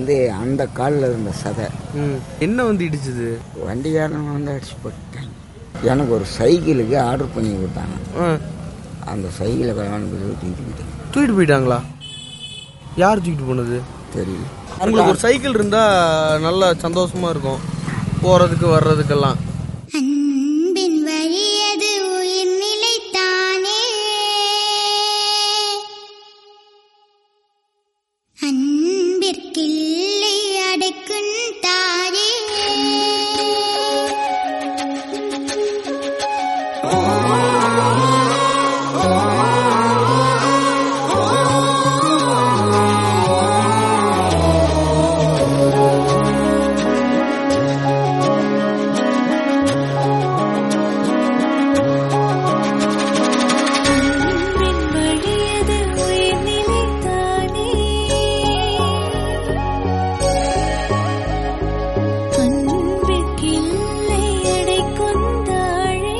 வந்து அந்த காலில் இருந்த சதை ம் என்ன வந்து இடிச்சது வண்டிக்காரன் வந்து அடிச்சு போட்டாங்க எனக்கு ஒரு சைக்கிளுக்கு ஆர்டர் பண்ணி கொடுத்தாங்க ஆ, அந்த சைக்கிளை கல்யாணம் போய் தூக்கிக்கிட்டேன் தூக்கிட்டு போயிட்டாங்களா யார் தூக்கிட்டு போனது தெரியல உங்களுக்கு ஒரு சைக்கிள் இருந்தா நல்லா சந்தோஷமா இருக்கும் போறதுக்கு வர்றதுக்கெல்லாம் அன்பின் வழியது உயிர் நிலைத்தானே அன்பிற்கில்லை அடைக்கும் தாரே அன்பின் வழியது உயிர் நிலைத்தானே அன்பிற்கில்லை அடைக்கும் தாழே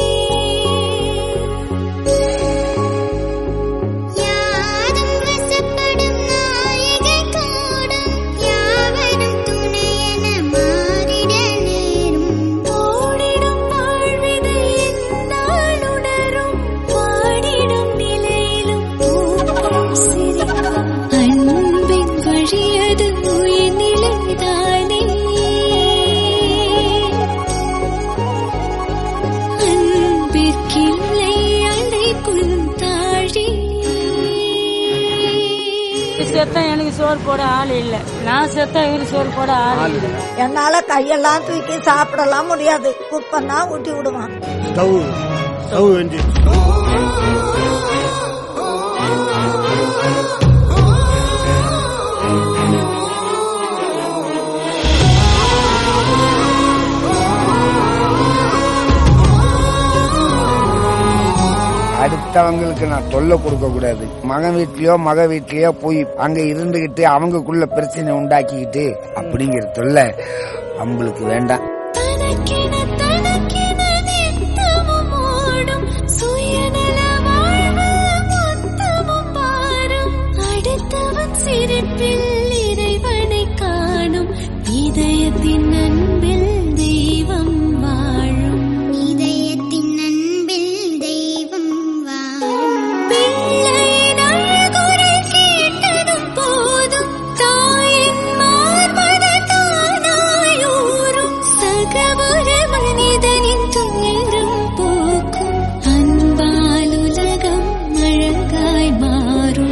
யாரும் வசப்படும் நாயகை கூடும் யாவரும் துணையென மாறிட நேரும் ஓடிடும் வாழ்விதை என்னால் உணரும் பாடிடும் நிலையிலும் பூக்கும் சிரிக்கும் அன்பின் வழியது உயிர் நிலைதானே அன்பிற்கில்லை அழைக்கும் தாழே செத்தா எனக்கு சோறு போட ஆள் இல்ல நான் செத்தா இவரு சோறு போட ஆள் இல்ல என்னால கையெல்லாம் தூக்கி சாப்பிடலாம் முடியாது குப்பன்னா ஊட்டி விடுவான் ஸ்டவ் ஸ்டவ் வெஞ்சு அடுத்தவங்களுக்கு நான் தொல்லை கொடுக்க கூடாது மகன் வீட்லயோ மக வீட்லயோ போய் அங்க இருந்துகிட்டு அவங்களுக்குள்ள பிரச்சனை உண்டாக்கிக்கிட்டு அப்படிங்கிற தொல்லை அவங்களுக்கு வேண்டாம் தனக்கென தனக்கென நித்தமும் ஓடும் சுயநல வாழ்வு மொத்தமும் பாரும் அடுத்தவன் சிரிப்பில் இறைவனை காணும் இதயத்தின் அன்பில் தெய்வம் வாழும் இதயத்தின் அன்பில் தெய்வம் வாழும் பிள்ளையின் அழகுரல் கேட்டதும் போதும் தாயின் மார்பத தானாயூரும் சக ஒரு மனிதனின் துயரம் போக்கும் அன்பால் உலகம் அழகாய் மாறும்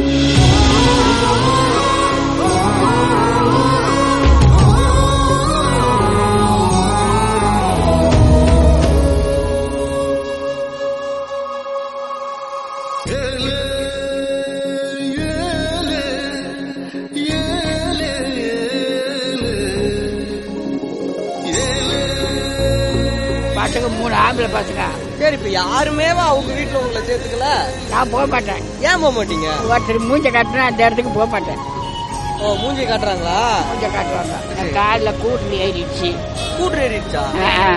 பசங்க மூணு ஆம்பளை பசங்க சரி இப்ப யாருமே அவங்க வீட்டுல உங்களை சேர்த்துக்கல நான் போக மாட்டேன் ஏன் போக மாட்டீங்க ஒருத்தர் மூஞ்ச கட்டினா அந்த இடத்துக்கு போக மாட்டேன் ஓ மூஞ்சி காட்டுறாங்களா மூஞ்ச காட்டுவாங்க காலில் கூட்டு ஏறிடுச்சு கூட்டு ஏறிடுச்சா ஆ, ஆ.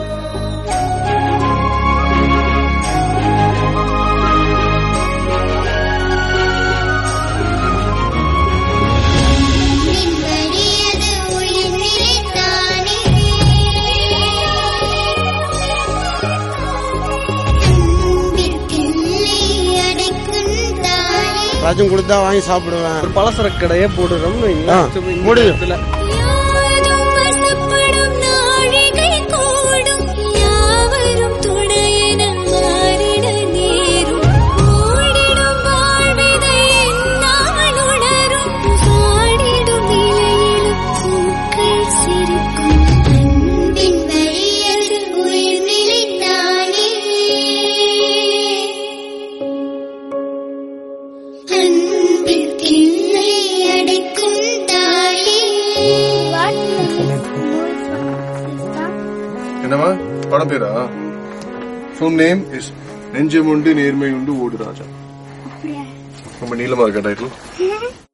அன்பின் வழியது உயிர் நிலைத்தானே அன்பிற்கில்லை அடைக்கும் தானே ராஜம் கொடுத்தா வாங்கி சாப்பிடுவேன் ஒரு பலசரக்கு கடையே போடுறோம்னு ஆ, முடியும். இடத்துல யாரும் வசப்படும் நாழிகை கூடும் யாவரும் துணையென மாறிட நேரும் ஓடிடும் வாழ்விதை என்னால் உணரும் பாடிடும் நிலையிலும் பூக்கள் சிரிக்கும் அன்பின் வழியது உயிர் நிலைத்தானே அன்பிற்கில்லை அடைக்கும் தாயே என்னவா படம் பேரா ஃபுல் நேம் இஸ் நெஞ்சமுண்டு நேர்மை உண்டு ஓடு ராஜா ரொம்ப நீளமா இருக்க டைட்டில்